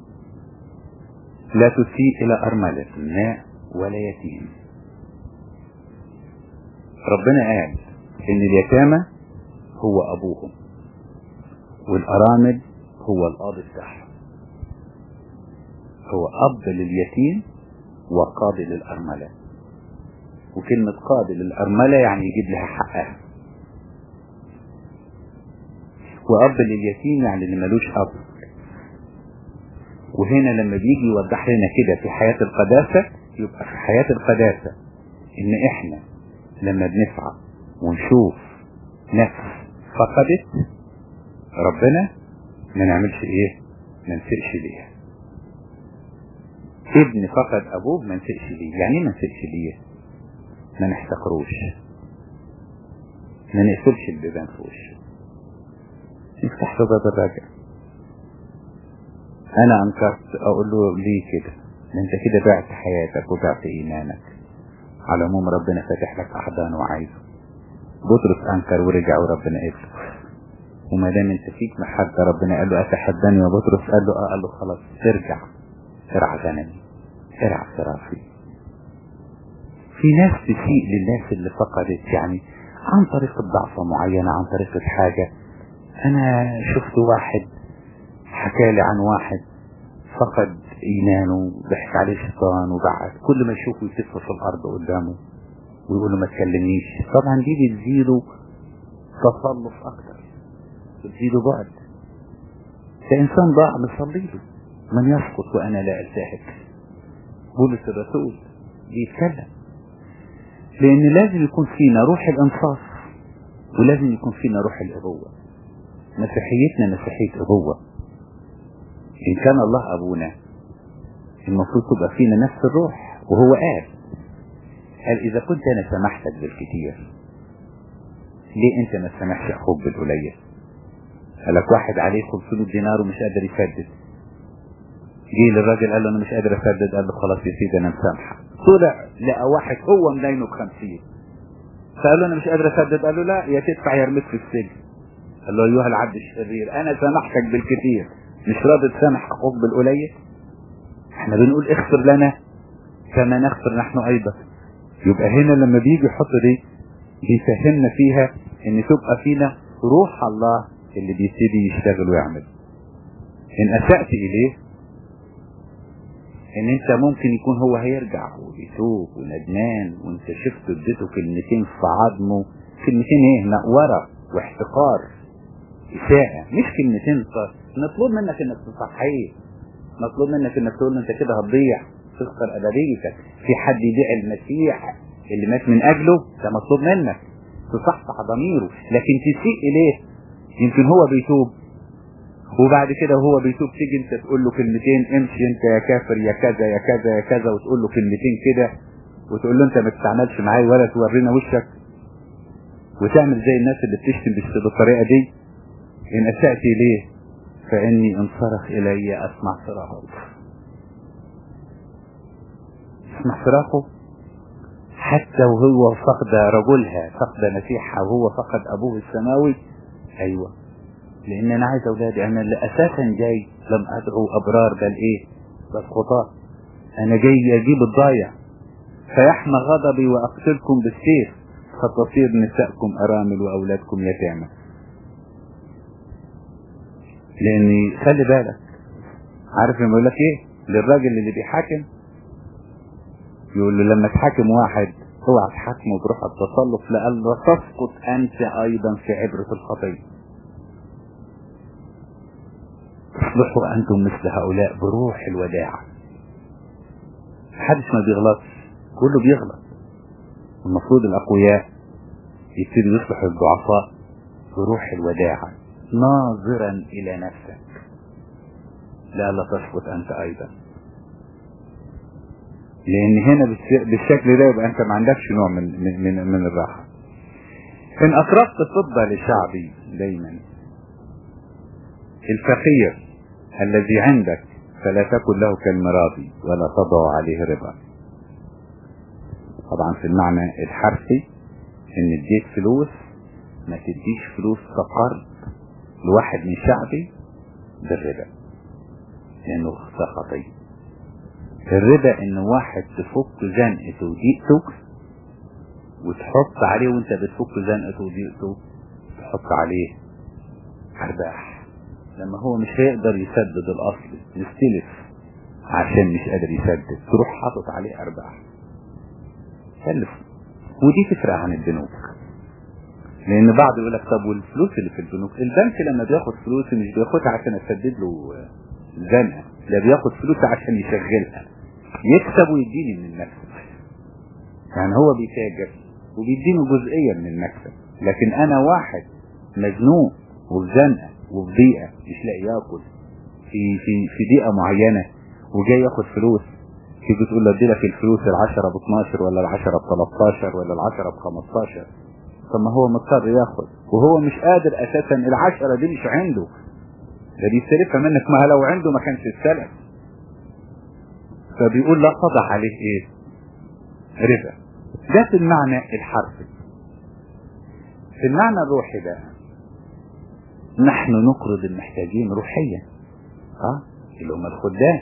لا تسيء الى ارملة ماء ولا يتيم ربنا قال ان اليتامى هو ابوهم والارامل هو الاب بتاعهم هو اب لليتيم وقاضي للأرملة وكلمة قاضي للأرملة يعني يجيب لها حقها وأب لليتيم يعني اللي ملوش أب وهنا لما بيجي يوضح لنا كده في حياة القداسة يبقى في حياة القداسة إن إحنا لما بنسعى ونشوف نفس فقدت ربنا ما نعملش إيه ما نسقش ليها ابن فقد ابوه ما نسقش ليه يعني ما نسقش ليه ما نحتقروش ما نقفلش البيبان في وشه نفتح له باب الرجع انا انكرت اقول له ليه كده انت كده بعت حياتك وبعت ايمانك على العموم ربنا فاتح لك احضان وعايزه بطرس انكر ورجع وربنا قبله وما دام انت فيك محبة ربنا قال له اتحداني يا بطرس قال له اه قال له خلاص ارجع ارعى غنمي ارعى صرافي في ناس تسيء للناس اللي فقدت يعني عن طريق ضعفة معينة عن طريق حاجة انا شفت واحد حكالي عن واحد فقد ايمانه ضحك عليه الشيطان وبعد كل ما يشوفه يتف في الارض قدامه ويقول له ما تكلمنيش طبعا دي بتزيده تصلف اكتر بتزيده بعد كإنسان ضاع بصلي له من يسقط وانا لا التهك بولس الرسول بيتكلم لان لازم يكون فينا روح الانصاف ولازم يكون فينا روح الابوه مسيحيتنا مسيحيه ابوه ان كان الله ابونا المفروض تبقى فينا نفس الروح وهو قال قال اذا كنت انا سمحتك بالكتير ليه انت ما تسامحش اخوك بالقليل قال لك واحد عليه 500 دينار ومش قادر يسدد جه للراجل قال له انا مش قادر اسدد قال له خلاص يا سيدي انا مسامحك طلع لقى واحد هو مدينه ب 50 فقال له انا مش قادر اسدد قال له لا يا تدفع يا ارميك في السجن قال له ايها العبد الشرير انا سامحتك بالكثير مش راضي تسامح اخوك بالقليل احنا بنقول اغفر لنا كما نغفر نحن ايضا يبقى هنا لما بيجي يحط دي بيفهمنا فيها ان تبقى فينا روح الله اللي بيبتدي يشتغل ويعمل ان اسأت اليه ان انت ممكن يكون هو هيرجع وبيتوب وندمان وانت شفت اديته كلمتين في عظمه كلمتين ايه نقورة واحتقار اساءة مش كلمتين مطلوب منك انك تصحيه مطلوب منك انك تقول له انت كده هتضيع تخسر ابديتك في حد يبيع المسيح اللي مات من اجله ده مطلوب منك تصحصح ضميره لكن تسيء اليه يمكن هو بيتوب وبعد كده وهو بيتوب تيجي انت تقول له كلمتين امشي انت يا كافر يا كذا يا كذا يا كذا وتقول له كلمتين كده وتقول له انت ما تستعملش معايا ولا تورينا وشك وتعمل زي الناس اللي بتشتم بالطريقه دي ان اسأت اليه فاني ان صرخ الي اسمع صراخه اسمع صراخه حتى وهو فقد رجلها فقد مسيحها وهو فقد ابوه السماوي ايوه لان انا عايز اولادي انا اللي اساسا جاي لم ادعو ابرار بل ايه بل خطاة انا جاي اجيب الضايع فيحمى غضبي واقتلكم بالسيف فتصير نساءكم ارامل واولادكم يتامى لاني خلي بالك عارف لما يقول لك ايه للراجل اللي بيحاكم يقول له لما تحاكم واحد اوعى تحاكمه بروح التصلف لألا تسقط انت ايضا في عبرة الخطية اصلحوا انتم مثل هؤلاء بروح الوداع محدش ما بيغلطش كله بيغلط المفروض الاقوياء يبتدوا يصلحوا الضعفاء بروح الوداعة ناظرا الى نفسك لألا تسقط انت ايضا لان هنا بالشكل ده يبقى انت ما عندكش نوع من من من, من الراحه ان اقربت الفضه لشعبي دايما الفقير الذي عندك فلا تكن له كالمراضي ولا تضع عليه ربا طبعا في المعنى الحرفي ان اديك فلوس ما تديش فلوس كقرض لواحد من شعبي بالربا لانه ده خطيه الربا ان واحد تفك زنقته وضيقته وتحط عليه وانت بتفك زنقته وضيقته تحط عليه ارباح لما هو مش هيقدر يسدد الاصل مستلف عشان مش قادر يسدد تروح حاطط عليه ارباح سلف ودي تفرق عن البنوك لان بعض يقول لك طب والفلوس اللي في البنوك البنك لما بياخد فلوس مش بياخدها عشان يسدد له زنقه ده بياخد فلوسه عشان يشغلها يكسب ويديني من المكسب يعني هو بيتاجر وبيديني جزئية من المكسب لكن انا واحد مزنوق وفي زنقة وفي ضيقة مش لاقي ياكل في في في ضيقة معينة وجاي ياخد فلوس تيجي تقول له ادي لك الفلوس العشرة ب 12 ولا العشرة ب 13 ولا العشرة ب 15 طب ما هو مضطر ياخد وهو مش قادر اساسا العشرة دي مش عنده ده بيستلفها منك ما لو عنده ما كانش استلف فبيقول لا تضع عليه ايه ربا ده في المعنى الحرفي في المعنى الروحي بقى نحن نقرض المحتاجين روحيا اه اللي هم الخدام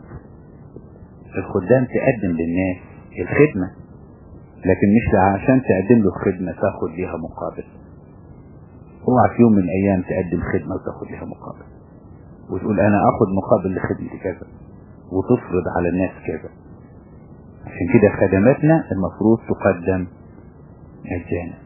الخدام تقدم للناس الخدمة لكن مش عشان تقدم له خدمة تاخد ليها مقابل اوعى في يوم من الايام تقدم خدمة وتاخد ليها مقابل وتقول انا اخد مقابل لخدمتي كذا وتفرض على الناس كذا عشان كده خدماتنا المفروض تقدم مجانا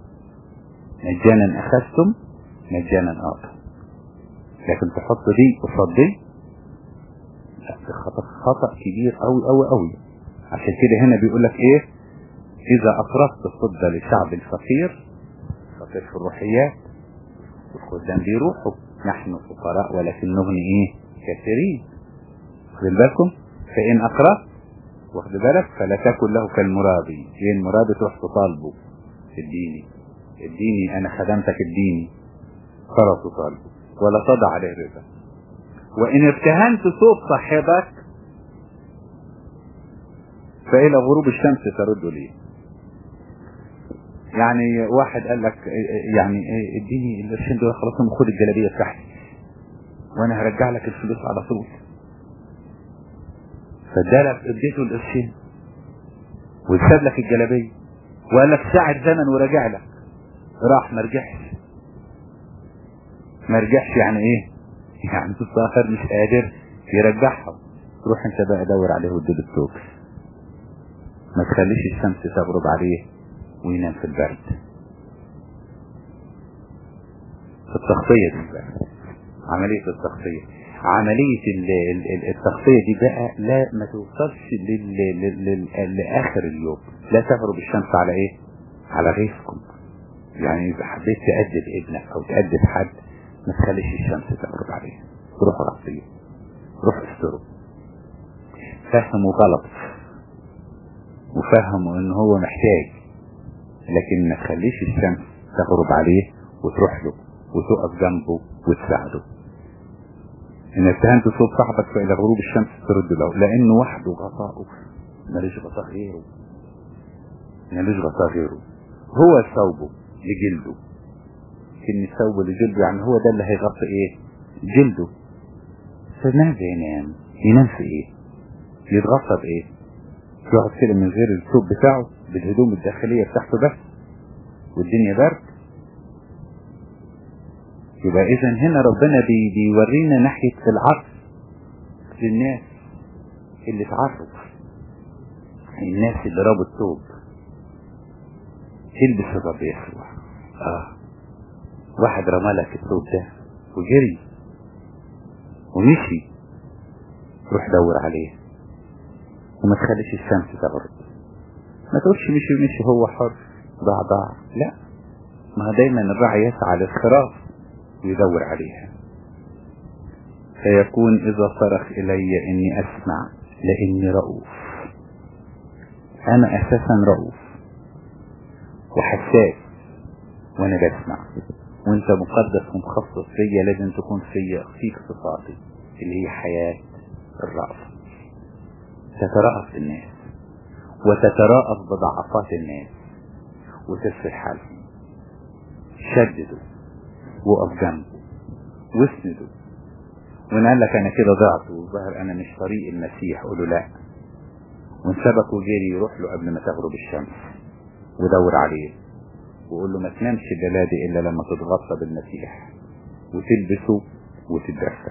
مجانا اخذتم مجانا اعطوا لكن تحط دي قصاد دي لا ده خطأ خطأ كبير قوي قوي قوي عشان كده هنا بيقول لك ايه اذا اقرضت الفضة للشعب الفقير فقير في الروحيات والخدام بيروحوا نحن فقراء ولكن نغني ايه كثيرين واخد بالكم فان اقرضت واخد بالك فلا تكن له كالمرابي ايه المرابي تروح تطالبه اديني اديني انا خدمتك اديني خلاص تطالبه ولا تضع عليه ربا وان ارتهنت صوت صاحبك فالى غروب الشمس ترد لي يعني واحد قال لك يعني ايه اديني القرشين دول خلاص انا خد الجلابيه بتاعتي وانا هرجع لك الفلوس على طول فادالك اديته القرشين وساب لك الجلابيه وقال لك ساعة زمن ورجع لك راح ما رجعش ما رجعش يعني ايه يعني في الآخر مش قادر يرجعها تروح انت بقى دور عليه واديله التوب ما تخليش الشمس تغرب عليه وينام في البرد في التغطية دي بقى عملية التغطية عملية التغطية دي بقى لا ما توصلش لل... لل... لآخر اليوم لا تغرب الشمس على ايه على غيثكم يعني اذا حبيت تأدب ابنك او تأدب حد ما تخليش الشمس تغرب عليه روح رقصيه روح استره فهموا غلط وفهموا ان هو محتاج لكن ما تخليش الشمس تغرب عليه وتروح له وتقف جنبه وتساعده ان اتهمت صوت صاحبك فإلى غروب الشمس ترد له لانه وحده غطاؤه ماليش غطاء غيره ماليش غطاء غيره هو ثوبه لجلده كلمة ثوبه لجلده يعني هو ده اللي هيغطي ايه جلده فماذا ينام ينام في ايه يتغطى بايه يقعد كده من غير الثوب بتاعه بالهدوم الداخلية بتاعته بس والدنيا برد يبقى اذا هنا ربنا بي بيورينا ناحية العطف للناس اللي اتعرف الناس اللي رابوا الثوب البس الرب يسوع اه واحد رمالك الثوب ده وجري ومشي روح دور عليه وما تخليش الشمس تغرب ما تقولش مشي مشي هو حر ضاع ضاع لا ما دايما الراعي يسعى للخراف ويدور عليها فيكون إذا صرخ إلي إني أسمع لإني رؤوف أنا أساسا رؤوف وحساس وأنا بسمع وأنت مقدس ومخصص فيا لازم تكون فيا فيك صفاتي اللي هي حياة الرأفة تترأف الناس وتترأف بضعفات الناس وتسفل حالهم شددوا وقف جنبه واسنده وان قال لك انا كده ضعت وظهر انا مش طريق المسيح قوله لا وانسبك وجري يروح له قبل ما تغرب الشمس ودور عليه وقول له ما تنامش الليله دي الا لما تتغطى بالمسيح وتلبسه وتتدخل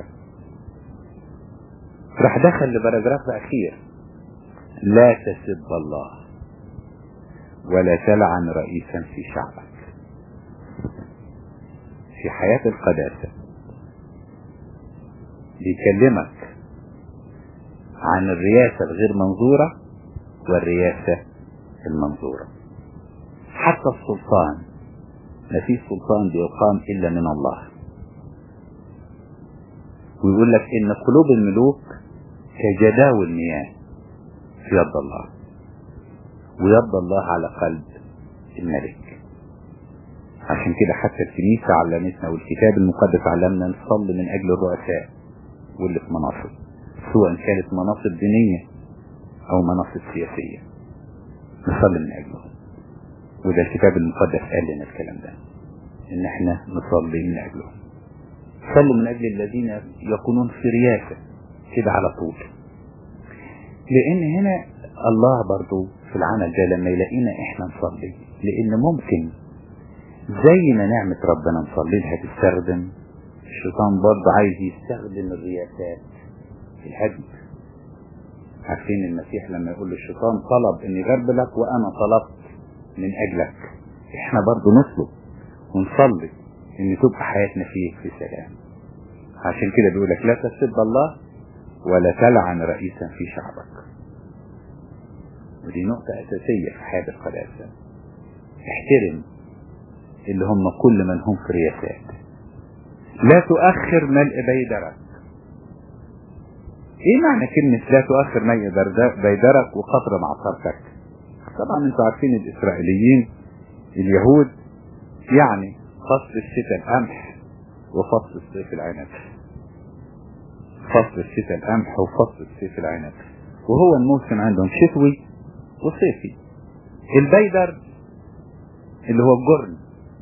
راح دخل لبراجراف اخير لا تسب الله ولا تلعن رئيسا في شعبك في حياة القداسة بيكلمك عن الرياسة الغير منظورة والرياسة المنظورة حتى السلطان ما فيش سلطان بيقام إلا من الله ويقول لك إن قلوب الملوك كجداول مياه في يد الله ويد الله على قلب الملك عشان كده حتى الكنيسة علمتنا والكتاب المقدس علمنا نصلي من أجل الرؤساء واللي في مناصب سواء كانت مناصب دينية أو مناصب سياسية نصلي من اجلهم وده الكتاب المقدس قال لنا الكلام ده ان احنا نصلي من اجلهم صلوا من اجل الذين يكونون في رياسة كده على طول لان هنا الله برضو في العمل ده لما يلاقينا احنا نصلي لان ممكن زي ما نعمة ربنا نصلي لها تستخدم الشيطان برضه عايز يستخدم الرياسات في الهدم عارفين المسيح لما يقول للشيطان طلب اني غربلك وانا طلبت من اجلك احنا برضه نطلب ونصلي ان تبقى حياتنا فيه في سلام عشان كده بيقول لك لا تسب الله ولا تلعن رئيسا في شعبك ودي نقطة أساسية في حياة القداسة احترم اللي هم كل من هم في رياسات لا تؤخر ملء بيدرك ايه معنى كلمة لا تؤخر ملء بيدرك وقطر معصرتك طبعا انتوا عارفين الاسرائيليين اليهود يعني فصل الشتاء القمح وفصل الصيف العنب فصل الشتاء القمح وفصل الصيف العنب وهو الموسم عندهم شتوي وصيفي البيدر اللي هو الجرن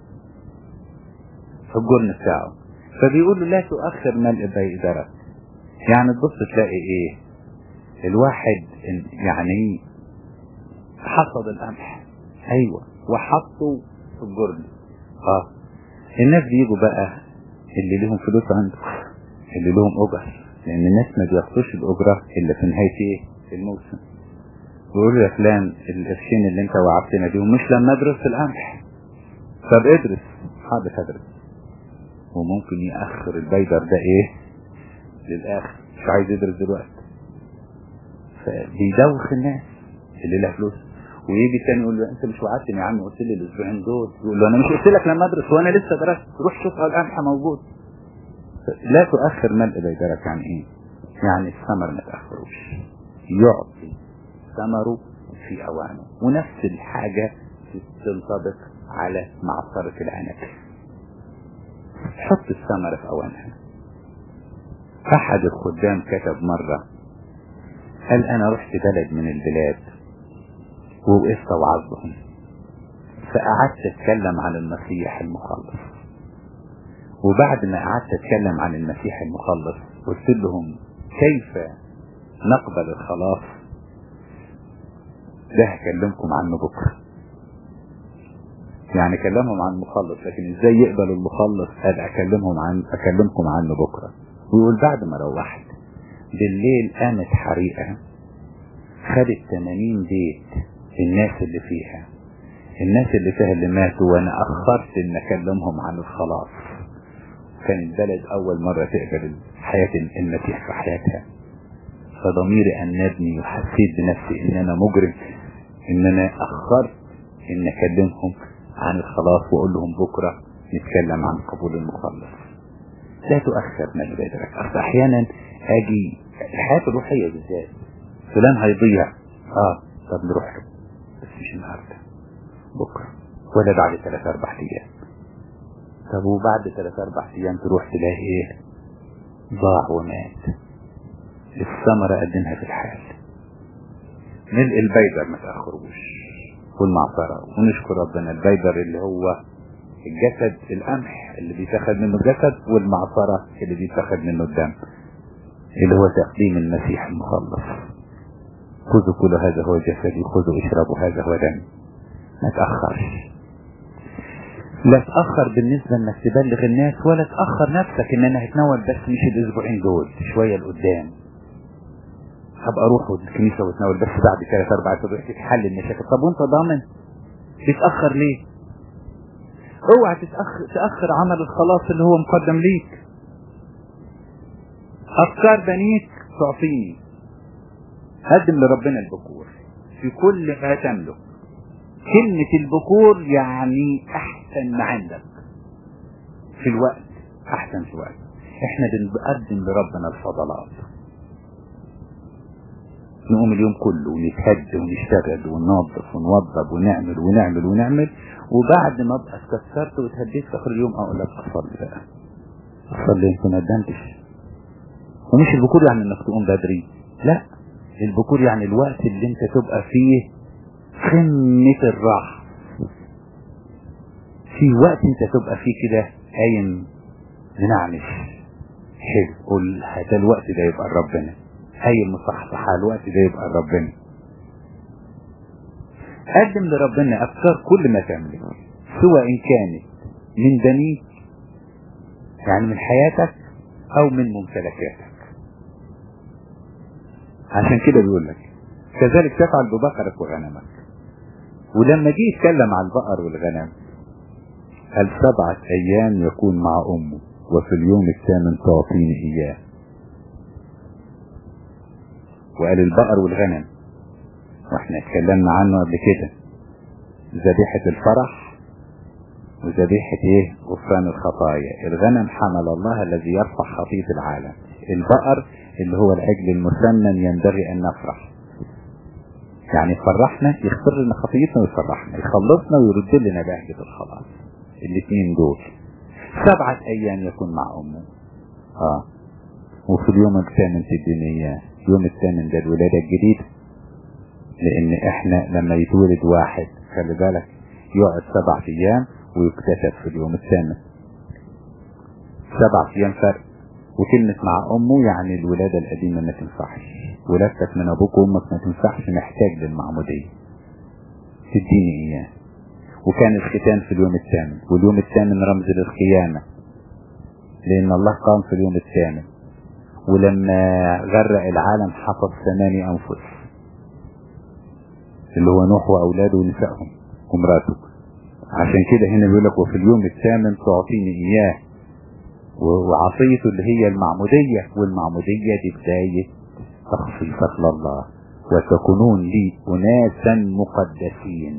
الجرن بتاعه فبيقول له لا تؤخر ملء بيدرك يعني تبص تلاقي ايه الواحد يعني حصد القمح ايوه وحطه في الجرن اه الناس بيجوا بقى اللي لهم فلوس عنده اللي لهم اجر لان الناس ما بياخدوش الاجره الا في نهايه ايه الموسم ويقولوا يا فلان القرشين اللي انت وعدتنا بيهم مش لما ادرس القمح طب ادرس حاضر هدرس وممكن يأخر البيدر ده ايه للآخر مش عايز يدرس دلوقتي فبيدوخ الناس اللي لها فلوس ويجي التاني يقول له انت مش وعدتني يا عم قلت لي الاسبوعين دول يقول له انا مش قلت لك لما ادرس وانا لسه درست روح شوف القمح موجود لا تؤخر ملء بيدرك يعني ايه يعني الثمر ما تأخروش يعطي ثمره في اوانه ونفس الحاجة تنطبق على معصرة العنب حط الثمرة في اوانها احد الخدام كتب مرة قال انا رحت بلد من البلاد ووقفت وعظهم فقعدت اتكلم عن المسيح المخلص وبعد ما قعدت اتكلم عن المسيح المخلص قلت لهم كيف نقبل الخلاص ده هكلمكم عنه بكرة يعني كلمهم عن المخلص لكن ازاي يقبلوا المخلص قال اكلمهم عن اكلمكم عنه بكرة ويقول بعد ما روحت بالليل قامت حريقة خدت 80 بيت الناس اللي فيها الناس اللي فيها اللي ماتوا وانا اخرت ان اكلمهم عن الخلاص كان البلد اول مرة تقبل حياة المسيح في حياتها فضميري انبني وحسيت بنفسي ان انا مجرم ان انا اخرت ان اكلمهم عن الخلاص واقول لهم بكرة نتكلم عن قبول المخلص لا تؤخر ما بيدرك اصل احيانا اجي الحياة الروحية بالذات فلان هيضيع اه طب نروح له بس مش النهاردة بكرة ولا بعد ثلاث اربع ايام طب وبعد ثلاث اربع ايام تروح تلاقي ايه ضاع ومات الثمرة قدمها في الحال ملء البيدر ما تأخروش والمعصرة ونشكر ربنا البيدر اللي هو الجسد القمح اللي بيتاخد منه الجسد والمعصرة اللي بيتاخد منه الدم اللي هو تقديم المسيح المخلص خذوا كل هذا هو جسدي خذوا اشربوا هذا هو دمي ما تأخرش لا تأخر بالنسبة انك تبلغ الناس ولا تأخر نفسك ان انا هتنول بس مش الاسبوعين دول شوية لقدام هبقى اروح الكنيسة واتناول بس بعد ثلاث اربع اسابيع تتحل المشاكل طب وانت ضامن تتأخر ليه اوعى تتأخر, تأخر عمل الخلاص اللي هو مقدم ليك افكار بنيك تعطيني قدم لربنا البكور في كل ما تملك كلمة البكور يعني احسن ما عندك في الوقت احسن في الوقت احنا بنقدم لربنا الفضلات نقوم اليوم كله ونتهد ونشتغل وننظف ونوضب ونعمل ونعمل ونعمل وبعد ما ابقى استكثرت وتهديت في اخر اليوم اقول لك اصلي بقى اصلي انت ما ندمتش ومش البكور يعني انك تقوم بدري لا البكور يعني الوقت اللي انت تبقى فيه قمة الراحة في وقت انت تبقى فيه كده قايم منعنش حلو قول هذا الوقت ده يبقى ربنا قايم مصحصح الوقت ده يبقى ربنا قدم لربنا افكار كل ما تملك سواء ان كانت من بنيك يعني من حياتك او من ممتلكاتك عشان كده بيقول لك كذلك تفعل ببقرك وغنمك ولما جه يتكلم عن البقر والغنم قال سبعة ايام يكون مع امه وفي اليوم الثامن تعطيني اياه وقال البقر والغنم واحنا اتكلمنا عنه قبل كده ذبيحة الفرح وذبيحة ايه غفران الخطايا الغنم حمل الله الذي يرفع خطية العالم البقر اللي هو العجل المسنن ينبغي ان نفرح يعني يفرحنا يغفر لنا خطيتنا ويفرحنا يخلصنا ويرد لنا بهجة الخلاص الاثنين دول سبعة ايام يكون مع امه اه وفي اليوم الثامن تديني اياه يوم الثامن ده الولادة الجديدة لان احنا لما يتولد واحد خلي بالك يقعد سبع ايام ويكتشف في اليوم الثامن سبع ايام فرق وكلمة مع امه يعني الولادة القديمة ما تنفعش ولادتك من ابوك وامك ما تنفعش محتاج للمعمودية تديني اياه وكان الختان في اليوم الثامن واليوم الثامن رمز للقيامة لان الله قام في اليوم الثامن ولما غرق العالم حفظ ثماني انفس اللي هو نوح واولاده ونسائهم ومراته عشان كده هنا بيقول لك وفي اليوم الثامن تعطيني اياه وعصيته اللي هي المعمودية والمعمودية دي بداية تخصيصك لله وتكونون لي أناسا مقدسين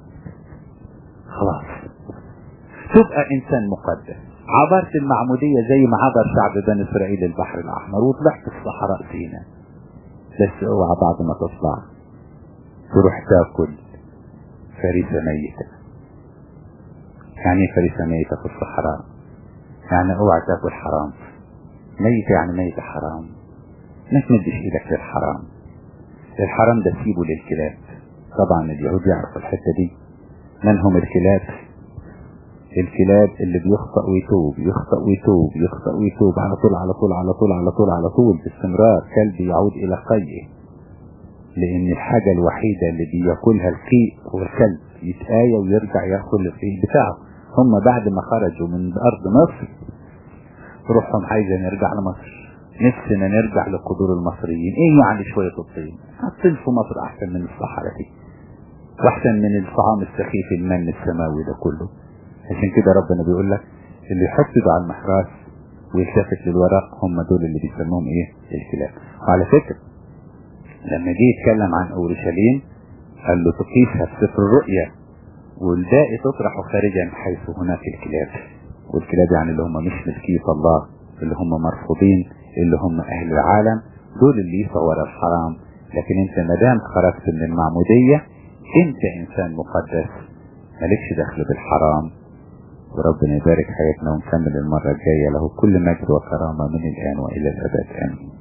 خلاص تبقى إنسان مقدس عبرت المعمودية زي ما عبر شعب بني إسرائيل البحر الأحمر وطلعت في صحراء سيناء بس اوعى بعد ما تطلع تروح تاكل فريسة ميتة يعني فريسة ميتة في الصحراء يعني اوعى تاكل حرام ميت يعني ميت حرام ما تمدش ايدك للحرام الحرام ده سيبه للكلاب طبعا اليهود يعرفوا الحتة دي من هم الكلاب الكلاب اللي بيخطأ ويتوب يخطأ ويتوب يخطأ ويتوب على طول على طول على طول على طول على طول باستمرار كلب يعود الى قيه لان الحاجة الوحيدة اللي بياكلها القيء هو الكلب يتآية ويرجع ياكل القيء بتاعه هم بعد ما خرجوا من أرض مصر روحهم عايزة نرجع لمصر نفسنا نرجع لقدور المصريين ايه يعني شوية الطين الطين في مصر احسن من الصحراء دي واحسن من الطعام السخيف المن السماوي ده كله عشان كده ربنا بيقول لك اللي يحط ايده على المحراس ويلتفت للوراء هم دول اللي بيسموهم ايه الكلاب وعلى فكرة لما جه يتكلم عن اورشليم قال له تقيسها في سفر الرؤيا والباقي تطرح خارجا حيث هناك الكلاب والكلاب يعني اللي هم مش ملكية الله اللي هم مرفوضين اللي هم اهل العالم دول اللي يسعوا ورا الحرام لكن انت ما دام خرجت من المعمودية انت انسان مقدس مالكش دخل بالحرام وربنا يبارك حياتنا ونكمل المرة الجاية له كل مجد وكرامة من الآن وإلى الأبد آمين